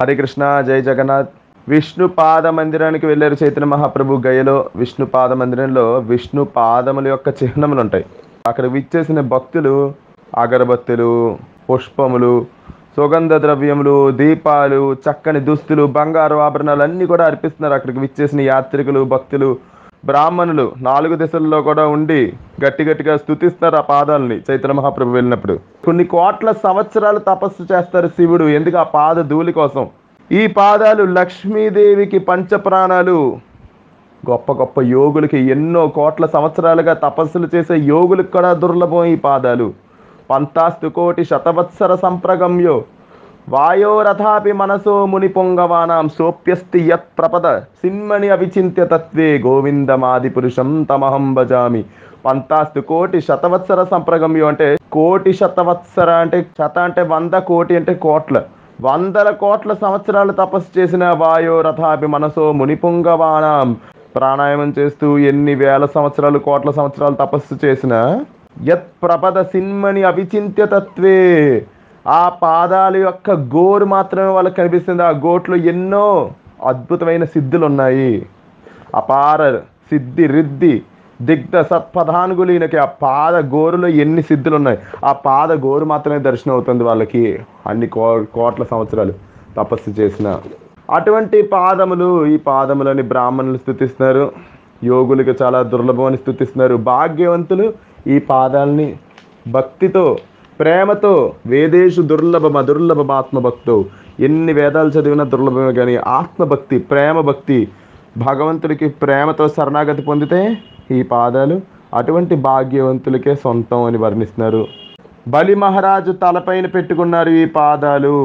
హరే కృష్ణ జై జగన్నాథ్ విష్ణు పాద మందిరానికి వెళ్ళారు చైతన్య మహాప్రభు గయలో విష్ణు పాద మందిరంలో విష్ణు పాదముల యొక్క చిహ్నములు ఉంటాయి అక్కడ విచ్చేసిన భక్తులు అగరబత్తులు పుష్పములు సుగంధ ద్రవ్యములు దీపాలు చక్కని దుస్తులు బంగారు ఆభరణాలు అన్నీ కూడా అర్పిస్తున్నారు అక్కడికి విచ్చేసిన యాత్రికులు భక్తులు బ్రాహ్మణులు నాలుగు దిశల్లో కూడా ఉండి గట్టి గట్టిగా స్తుతిస్తారు ఆ పాదాలని చైతన్య మహాప్రభు వెళ్ళినప్పుడు కొన్ని కోట్ల సంవత్సరాలు తపస్సు చేస్తారు శివుడు ఎందుకు ఆ పాద ధూళి కోసం ఈ పాదాలు లక్ష్మీదేవికి పంచప్రాణాలు గొప్ప గొప్ప యోగులకి ఎన్నో కోట్ల సంవత్సరాలుగా తపస్సులు చేసే యోగులకు కూడా దుర్లభం ఈ పాదాలు పంతాస్తు కోటి శతవత్సర సంప్రగమ్యో వాయోరథాపి మనసో ముని పొంగవానాం సోప్యస్తి యత్ ప్రపద సిన్మణి అవిచింత్య తత్వే గోవిందమాది పురుషం తమహం భజామి పంతాస్తు కోటి శతవత్సర సంప్రగమ్యం అంటే కోటి శతవత్సర అంటే శత అంటే వంద కోటి అంటే కోట్ల వందల కోట్ల సంవత్సరాలు తపస్సు చేసిన వాయో రథాపి మనసో మునిపుంగవాణం ప్రాణాయామం చేస్తూ ఎన్ని వేల సంవత్సరాలు కోట్ల సంవత్సరాలు తపస్సు చేసిన యత్ ప్రపద సిన్మని అవిచింత్య తత్వే ఆ పాదాల యొక్క గోరు మాత్రమే వాళ్ళకి కనిపిస్తుంది ఆ గోట్లో ఎన్నో అద్భుతమైన సిద్ధులు ఉన్నాయి అపార సిద్ధి రిద్ధి దిగ్ధ సత్పదానుగులీనకి ఆ పాద గోరులో ఎన్ని సిద్ధులు ఉన్నాయి ఆ పాద గోరు మాత్రమే దర్శనం అవుతుంది వాళ్ళకి అన్ని కో కోట్ల సంవత్సరాలు తపస్సు చేసిన అటువంటి పాదములు ఈ పాదములని బ్రాహ్మణులు స్థుతిస్తున్నారు యోగులకు చాలా దుర్లభం అని స్థుతిస్తున్నారు భాగ్యవంతులు ఈ పాదాలని భక్తితో ప్రేమతో వేదేషు దుర్లభమ దుర్లభమ ఆత్మభక్తో ఎన్ని వేదాలు చదివినా దుర్లభమే కానీ ఆత్మభక్తి ప్రేమ భక్తి భగవంతుడికి ప్రేమతో శరణాగతి పొందితే ఈ పాదాలు అటువంటి భాగ్యవంతులకే సొంతం అని వర్ణిస్తున్నారు బలి మహారాజు తలపైన పెట్టుకున్నారు ఈ పాదాలు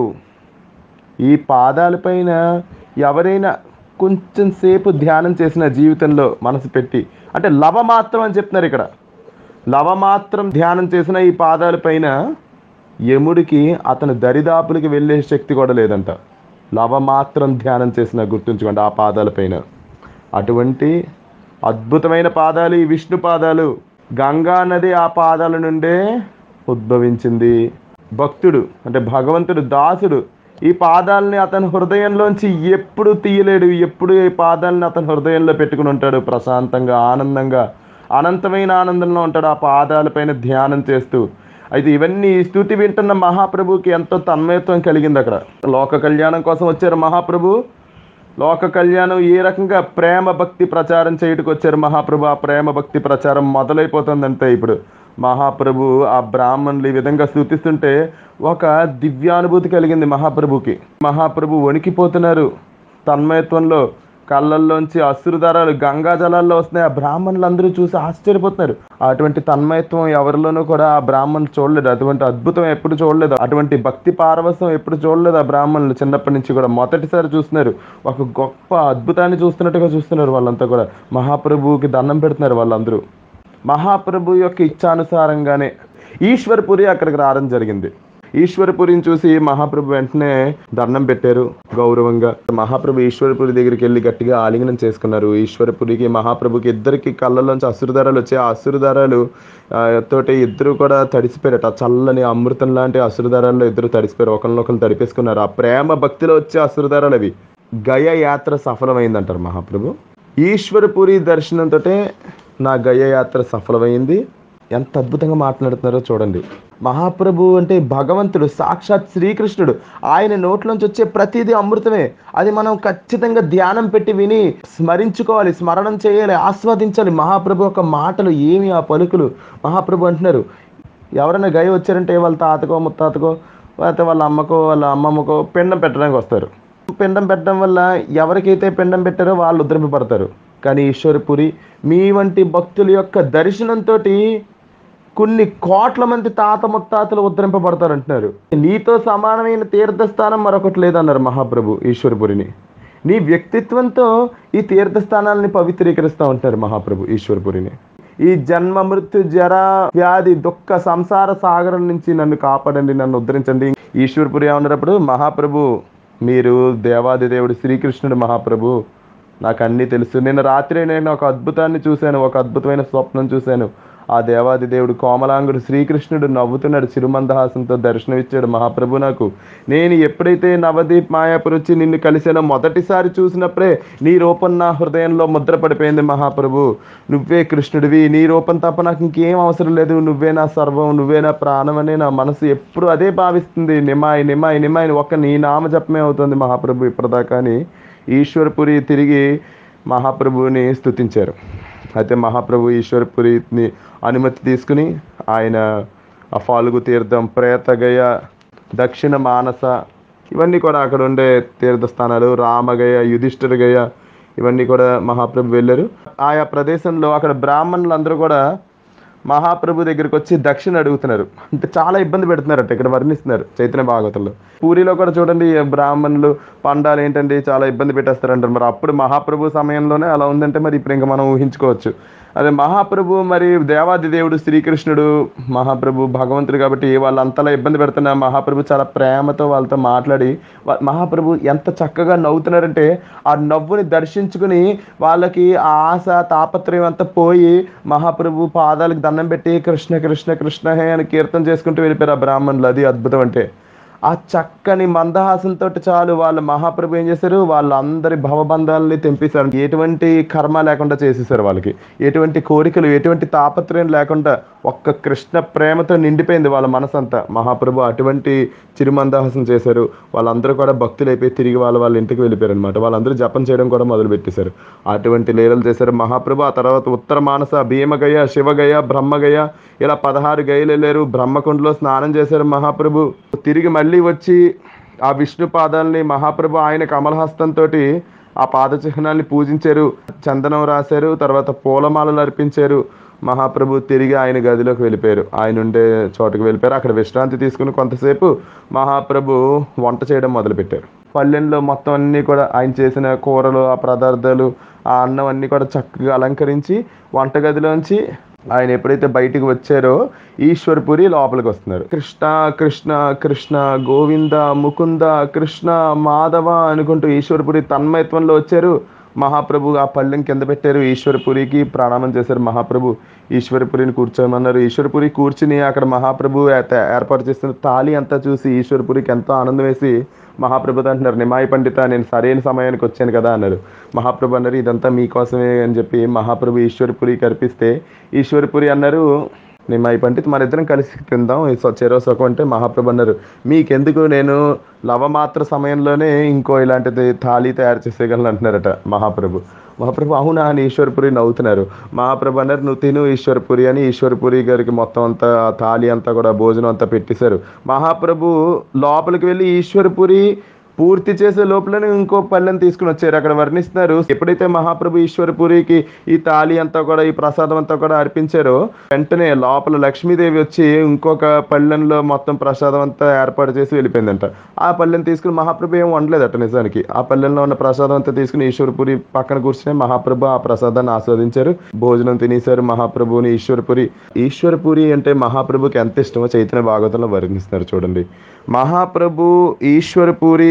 ఈ పాదాలపైన ఎవరైనా కొంచెం సేపు ధ్యానం చేసిన జీవితంలో మనసు పెట్టి అంటే లవమాత్రం అని చెప్తున్నారు ఇక్కడ లవమాత్రం ధ్యానం చేసిన ఈ పాదాలపైన యముడికి అతని దరిదాపులకి వెళ్ళే శక్తి కూడా లేదంట లవమాత్రం ధ్యానం చేసిన గుర్తుంచుకోండి ఆ పాదాలపైన అటువంటి అద్భుతమైన పాదాలు ఈ విష్ణు పాదాలు గంగా నది ఆ పాదాల నుండే ఉద్భవించింది భక్తుడు అంటే భగవంతుడు దాసుడు ఈ పాదాలని అతని హృదయంలోంచి ఎప్పుడు తీయలేడు ఎప్పుడు ఈ పాదాలని అతని హృదయంలో పెట్టుకుని ఉంటాడు ప్రశాంతంగా ఆనందంగా అనంతమైన ఆనందంలో ఉంటాడు ఆ పాదాలపైన ధ్యానం చేస్తూ అయితే ఇవన్నీ ఈ స్థుతి వింటున్న మహాప్రభుకి ఎంతో తన్మయత్వం కలిగింది అక్కడ లోక కళ్యాణం కోసం వచ్చారు మహాప్రభు లోక కళ్యాణం ఏ రకంగా ప్రేమ భక్తి ప్రచారం చేయడానికి వచ్చారు మహాప్రభు ఆ ప్రేమ భక్తి ప్రచారం మొదలైపోతుందంటే ఇప్పుడు మహాప్రభు ఆ బ్రాహ్మణులు ఈ విధంగా స్థుతిస్తుంటే ఒక దివ్యానుభూతి కలిగింది మహాప్రభుకి మహాప్రభు వణికిపోతున్నారు తన్మయత్వంలో కళ్ళల్లోంచి అసురుధారాలు గంగా జలాల్లో వస్తున్నాయి ఆ బ్రాహ్మణులు అందరూ చూసి ఆశ్చర్యపోతున్నారు అటువంటి తన్మయత్వం ఎవరిలోనూ కూడా ఆ బ్రాహ్మణులు చూడలేదు అటువంటి అద్భుతం ఎప్పుడు చూడలేదు అటువంటి భక్తి పారవసం ఎప్పుడు చూడలేదు ఆ బ్రాహ్మణులు చిన్నప్పటి నుంచి కూడా మొదటిసారి చూస్తున్నారు ఒక గొప్ప అద్భుతాన్ని చూస్తున్నట్టుగా చూస్తున్నారు వాళ్ళంతా కూడా మహాప్రభువుకి దండం పెడుతున్నారు వాళ్ళందరూ మహాప్రభు యొక్క ఇచ్చానుసారంగానే ఈశ్వరపురి అక్కడికి రావడం జరిగింది ఈశ్వరపురిని చూసి మహాప్రభు వెంటనే దండం పెట్టారు గౌరవంగా మహాప్రభు ఈశ్వరపురి దగ్గరికి వెళ్ళి గట్టిగా ఆలింగనం చేసుకున్నారు ఈశ్వరపురికి మహాప్రభుకి ఇద్దరికి కళ్ళలోంచి అసురుదారాలు వచ్చాయి ఆ అసురుదారాలు ఆ, తోటి ఇద్దరు కూడా తడిసిపోయారట ఆ చల్లని అమృతం లాంటి అసురుదారాల్లో ఇద్దరు తడిసిపోయారు ఒకరినొకరు తడిపేసుకున్నారు ఆ ప్రేమ భక్తిలో వచ్చే అసురుదారాలు అవి గయ యాత్ర సఫలమైందంటారు మహాప్రభు ఈశ్వరపురి దర్శనంతో నా గయ యాత్ర సఫలమైంది ఎంత అద్భుతంగా మాట్లాడుతున్నారో చూడండి మహాప్రభు అంటే భగవంతుడు సాక్షాత్ శ్రీకృష్ణుడు ఆయన నోట్లోంచి వచ్చే ప్రతిదీ అమృతమే అది మనం ఖచ్చితంగా ధ్యానం పెట్టి విని స్మరించుకోవాలి స్మరణం చేయాలి ఆస్వాదించాలి మహాప్రభు యొక్క మాటలు ఏమి ఆ పలుకులు మహాప్రభు అంటున్నారు ఎవరైనా గయ వచ్చారంటే వాళ్ళ తాతకో ముత్తాతకో లేకపోతే వాళ్ళ అమ్మకో వాళ్ళ అమ్మమ్మకో పిండం పెట్టడానికి వస్తారు పిండం పెట్టడం వల్ల ఎవరికైతే పిండం పెట్టారో వాళ్ళు ఉద్ధరింపబడతారు కానీ ఈశ్వరపురి మీ వంటి భక్తుల యొక్క దర్శనంతో కొన్ని కోట్ల మంది తాత ముత్తాతలు ఉద్ధరింపబడతారు అంటున్నారు నీతో సమానమైన తీర్థస్థానం మరొకటి లేదన్నారు మహాప్రభు ఈశ్వరపురిని నీ వ్యక్తిత్వంతో ఈ తీర్థస్థానాలని పవిత్రీకరిస్తూ ఉంటారు మహాప్రభు ఈశ్వరపురిని ఈ జన్మ మృత్యు జర వ్యాధి దుఃఖ సంసార సాగరం నుంచి నన్ను కాపాడండి నన్ను ఉద్ధరించండి ఈశ్వరపురి ఏమన్నప్పుడు మహాప్రభు మీరు దేవాది దేవుడు శ్రీకృష్ణుడు మహాప్రభు నాకు అన్నీ తెలుసు నిన్న రాత్రి నేను ఒక అద్భుతాన్ని చూశాను ఒక అద్భుతమైన స్వప్నం చూశాను ఆ దేవాది దేవుడు కోమలాంగుడు శ్రీకృష్ణుడు నవ్వుతున్నాడు చిరుమందహాసంతో దర్శనమిచ్చాడు మహాప్రభు నాకు నేను ఎప్పుడైతే నవదీప్ మాయాపూర్ వచ్చి నిన్ను కలిసానో మొదటిసారి చూసినప్పుడే నీ రూపం నా హృదయంలో ముద్ర పడిపోయింది మహాప్రభు నువ్వే కృష్ణుడివి నీ రూపం తప్ప నాకు ఇంకేం అవసరం లేదు నువ్వే నా సర్వం నువ్వే నా ప్రాణం అనే నా మనసు ఎప్పుడు అదే భావిస్తుంది నిమాయి నిమాయి నిమాయి ఒక్క నీ నామ జపమే అవుతుంది మహాప్రభు ఇప్పటిదాకా అని ఈశ్వరపురి తిరిగి మహాప్రభువుని స్తుతించారు అయితే మహాప్రభు ఈశ్వరపురిని అనుమతి తీసుకుని ఆయన ఆ ఫాల్గు తీర్థం ప్రేతగయ దక్షిణ మానస ఇవన్నీ కూడా అక్కడ ఉండే తీర్థస్థానాలు రామగయ యుధిష్ఠిరగయ ఇవన్నీ కూడా మహాప్రభు వెళ్ళారు ఆయా ప్రదేశంలో అక్కడ బ్రాహ్మణులు అందరూ కూడా మహాప్రభు దగ్గరికి వచ్చి దక్షిణ అడుగుతున్నారు అంటే చాలా ఇబ్బంది పెడుతున్నారట ఇక్కడ వర్ణిస్తున్నారు చైతన్య భాగవతంలో పూరిలో కూడా చూడండి ఈ బ్రాహ్మణులు పండాలు ఏంటండి చాలా ఇబ్బంది పెట్టేస్తారంటారు మరి అప్పుడు మహాప్రభు సమయంలోనే అలా ఉందంటే మరి ఇప్పుడు ఇంకా మనం ఊహించుకోవచ్చు అదే మహాప్రభు మరి దేవాది దేవుడు శ్రీకృష్ణుడు మహాప్రభు భగవంతుడు కాబట్టి వాళ్ళు అంతలా ఇబ్బంది పెడుతున్న మహాప్రభు చాలా ప్రేమతో వాళ్ళతో మాట్లాడి వా- మహాప్రభు ఎంత చక్కగా నవ్వుతున్నారంటే ఆ నవ్వుని దర్శించుకుని వాళ్ళకి ఆ ఆశ తాపత్రయం అంతా పోయి మహాప్రభు పాదాలకు దండం పెట్టి కృష్ణ కృష్ణ కృష్ణ హే అని కీర్తన చేసుకుంటూ వెళ్ళిపోయారు ఆ బ్రాహ్మణులు అది అద్భుతం అంటే ఆ చక్కని మందహాసంతో చాలు వాళ్ళ మహాప్రభు ఏం చేశారు వాళ్ళందరి భవబంధాలని తెంపేశారు ఎటువంటి కర్మ లేకుండా చేసేసారు వాళ్ళకి ఎటువంటి కోరికలు ఎటువంటి తాపత్రయం లేకుండా ఒక్క కృష్ణ ప్రేమతో నిండిపోయింది వాళ్ళ మనసంతా మహాప్రభు అటువంటి చిరుమందహాసం చేశారు వాళ్ళందరూ కూడా భక్తులు అయిపోయి తిరిగి వాళ్ళ వాళ్ళ ఇంటికి వెళ్ళిపోయారు అనమాట వాళ్ళందరూ జపం చేయడం కూడా మొదలు పెట్టేశారు అటువంటి లీలలు చేశారు మహాప్రభు ఆ తర్వాత ఉత్తర మానస భీమగయ శివగయ బ్రహ్మగయ ఇలా పదహారు గయలు వెళ్ళారు బ్రహ్మకుండలో స్నానం చేశారు మహాప్రభు తిరిగి మళ్ళీ వచ్చి ఆ విష్ణు పాదాలని మహాప్రభు ఆయన కమలహస్తంతో ఆ పాద చిహ్నాల్ని పూజించారు చందనం రాశారు తర్వాత పూలమాలలు అర్పించారు మహాప్రభు తిరిగి ఆయన గదిలోకి వెళ్ళిపోయారు ఆయన ఉండే చోటుకు వెళ్ళిపోయారు అక్కడ విశ్రాంతి తీసుకుని కొంతసేపు మహాప్రభు వంట చేయడం మొదలుపెట్టారు పల్లెల్లో మొత్తం అన్నీ కూడా ఆయన చేసిన కూరలు ఆ పదార్థాలు ఆ అన్నం అన్నీ కూడా చక్కగా అలంకరించి వంటగదిలోంచి ఆయన ఎప్పుడైతే బయటికి వచ్చారో ఈశ్వర్పురి లోపలికి వస్తున్నారు కృష్ణ కృష్ణ కృష్ణ గోవింద ముకుంద కృష్ణ మాధవ అనుకుంటూ ఈశ్వర్పురి తన్మయత్వంలో వచ్చారు మహాప్రభు ఆ పళ్ళెం కింద పెట్టారు ఈశ్వరపురికి ప్రణామం చేశారు మహాప్రభు ఈశ్వరపురిని కూర్చోమన్నారు ఈశ్వరపురి కూర్చుని అక్కడ మహాప్రభు ఏత- ఏర్పాటు చేస్తున్న తాళి అంతా చూసి ఈశ్వరపురికి ఎంతో ఆనందం వేసి మహాప్రభుతో అంటున్నారు నిమాయి పండిత నేను సరైన సమయానికి వచ్చాను కదా అన్నారు మహాప్రభు అన్నారు ఇదంతా మీకోసమే అని చెప్పి మహాప్రభు ఈశ్వరపురికి అర్పిస్తే ఈశ్వరపురి అన్నారు నిమాయి పండిత్ మన ఇద్దరం కలిసి తిందాం ఈ సో- చెరో సుఖం అంటే మహాప్రభు అన్నారు మీకెందుకు నేను లవమాత్ర సమయంలోనే ఇంకో ఇలాంటిది థాలీ తయారు చేసేయగలను అంటున్నారట మహాప్రభు మహాప్రభు అవునా అని ఈశ్వరపురి నవ్వుతున్నారు మహాప్రభు అన్నారు నువ్వు తిను ఈశ్వరపురి అని ఈశ్వరపురి గారికి మొత్తం అంతా ఆ థాలి అంతా కూడా భోజనం అంతా పెట్టేశారు మహాప్రభు లోపలికి వెళ్ళి ఈశ్వరపురి పూర్తి చేసే లోపలనే ఇంకో పళ్ళెని తీసుకుని వచ్చారు అక్కడ వర్ణిస్తున్నారు ఎప్పుడైతే మహాప్రభు ఈశ్వరపురికి ఈ తాళి అంతా కూడా ఈ ప్రసాదం అంతా కూడా అర్పించారో వెంటనే లోపల లక్ష్మీదేవి వచ్చి ఇంకొక పళ్ళెంలో మొత్తం ప్రసాదం అంతా ఏర్పాటు చేసి వెళ్ళిపోయిందంట ఆ పళ్ళెని తీసుకుని మహాప్రభు ఏం వండలేదట నిజానికి ఆ పళ్ళెంలో ఉన్న ప్రసాదం అంతా తీసుకుని ఈశ్వరపురి పక్కన కూర్చుని మహాప్రభు ఆ ప్రసాదాన్ని ఆస్వాదించారు భోజనం తినేశారు మహాప్రభుని ఈశ్వరపురి ఈశ్వరపురి అంటే మహాప్రభుకి ఎంత ఇష్టమో చైతన్య భాగవతంలో వర్ణిస్తున్నారు చూడండి మహాప్రభు ఈశ్వరపురి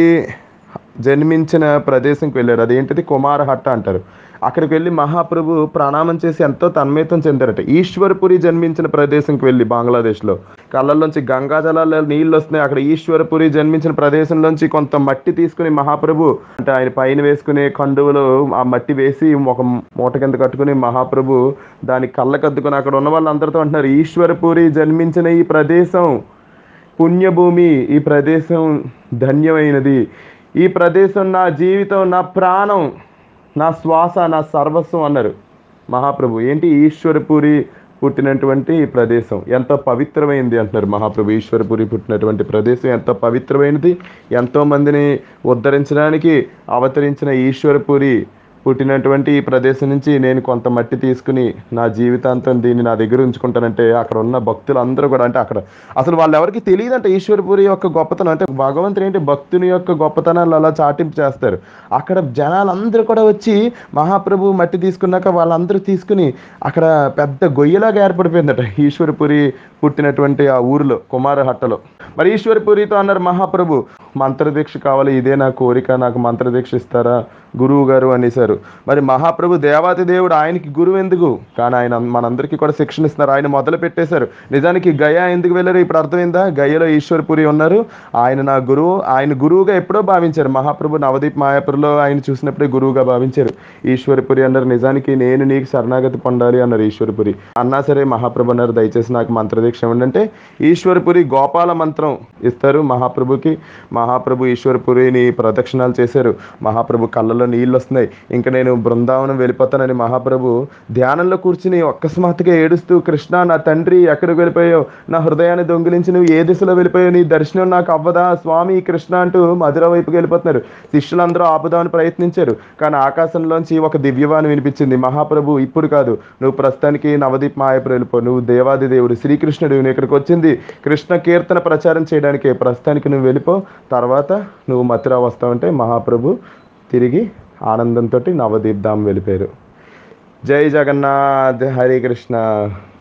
జన్మించిన ప్రదేశంకి వెళ్ళారు అదేంటిది కుమారహట్ట అంటారు అక్కడికి వెళ్ళి మహాప్రభు ప్రణామం చేసి ఎంతో తన్మయత్వం చెందారట ఈశ్వరపురి జన్మించిన ప్రదేశంకి వెళ్ళి బంగ్లాదేశ్లో కళ్ళల్లోంచి గంగా జలాల్లో నీళ్ళు వస్తున్నాయి అక్కడ ఈశ్వరపురి జన్మించిన ప్రదేశంలోంచి కొంత మట్టి తీసుకుని మహాప్రభు అంటే ఆయన పైన వేసుకునే కండువలో ఆ మట్టి వేసి ఒక మూట కింద కట్టుకుని మహాప్రభు దాని కళ్ళకద్దుకుని అక్కడ ఉన్న వాళ్ళందరితో అంటున్నారు ఈశ్వరపురి జన్మించిన ఈ ప్రదేశం పుణ్యభూమి ఈ ప్రదేశం ధన్యమైనది ఈ ప్రదేశం నా జీవితం నా ప్రాణం నా శ్వాస నా సర్వస్వం అన్నారు మహాప్రభు ఏంటి ఈశ్వరపురి పుట్టినటువంటి ఈ ప్రదేశం ఎంత పవిత్రమైంది అంటున్నారు మహాప్రభు ఈశ్వరపురి పుట్టినటువంటి ప్రదేశం ఎంత పవిత్రమైనది ఎంతో మందిని ఉద్ధరించడానికి అవతరించిన ఈశ్వరపురి పుట్టినటువంటి ఈ ప్రదేశం నుంచి నేను కొంత మట్టి తీసుకుని నా జీవితాంతం దీన్ని నా దగ్గర ఉంచుకుంటానంటే అక్కడ ఉన్న భక్తులు అందరూ కూడా అంటే అక్కడ అసలు వాళ్ళు ఎవరికి తెలియదంటే ఈశ్వరపురి యొక్క గొప్పతనం అంటే భగవంతుడు ఏంటి భక్తుని యొక్క గొప్పతనాలు అలా చాటింపు చేస్తారు అక్కడ జనాలందరూ కూడా వచ్చి మహాప్రభు మట్టి తీసుకున్నాక వాళ్ళందరూ తీసుకుని అక్కడ పెద్ద గొయ్యలాగా ఏర్పడిపోయిందట ఈశ్వరపురి పుట్టినటువంటి ఆ ఊరిలో కుమారహట్టలో మరి ఈశ్వరపురితో అన్నారు మహాప్రభు మంత్రదీక్ష కావాలి ఇదే నా కోరిక నాకు మంత్రదీక్ష ఇస్తారా గురువు గారు అనేసారు మరి మహాప్రభు దేవాతి దేవుడు ఆయనకి గురువు ఎందుకు కానీ ఆయన మనందరికీ కూడా శిక్షణ ఇస్తున్నారు ఆయన మొదలు పెట్టేశారు నిజానికి గయా ఎందుకు వెళ్ళారు ఇప్పుడు అర్థమైందా గయలో ఈశ్వరపురి ఉన్నారు ఆయన నా గురువు ఆయన గురువుగా ఎప్పుడో భావించారు మహాప్రభు నవదీప్ మాయాపురిలో ఆయన చూసినప్పుడే గురువుగా భావించారు ఈశ్వరపురి అన్నారు నిజానికి నేను నీకు శరణాగతి పొందాలి అన్నారు ఈశ్వరపురి అన్నా సరే మహాప్రభు అన్నారు దయచేసి నాకు మంత్రదీక్ష ఇవ్వండి అంటే ఈశ్వరపురి గోపాల మంత్రం ఇస్తారు మహాప్రభుకి మహాప్రభు ఈశ్వరపురిని ప్రదక్షిణాలు చేశారు మహాప్రభు కళ్ళలో నీళ్ళు వస్తున్నాయి ఇంకా నేను బృందావనం వెళ్ళిపోతానని మహాప్రభు ధ్యానంలో కూర్చుని ఒక్కస్మాత్తుగా ఏడుస్తూ కృష్ణ నా తండ్రి ఎక్కడికి వెళ్ళిపోయావు నా హృదయాన్ని దొంగిలించి నువ్వు ఏ దిశలో వెళ్ళిపోయావు నీ దర్శనం నాకు అవ్వదా స్వామి కృష్ణ అంటూ మధుర వైపుకి వెళ్ళిపోతున్నారు శిష్యులందరూ ఆపుదామని ప్రయత్నించారు కానీ ఆకాశంలోంచి ఒక దివ్యవాణి వినిపించింది మహాప్రభు ఇప్పుడు కాదు నువ్వు ప్రస్తుతానికి నవదీప్ మాయపురం వెళ్ళిపో నువ్వు దేవాది దేవుడు శ్రీకృష్ణుడు నువ్వు ఇక్కడికి వచ్చింది కృష్ణ కీర్తన ప్రచారం చేయడానికి ప్రస్తుతానికి నువ్వు వెళ్ళిపో తర్వాత నువ్వు మథురా వస్తావంటే మహాప్రభు తిరిగి ఆనందంతో నవదీప్ ధామ్ వెళ్ళిపోయారు జై జగన్నాథ్ హరే కృష్ణ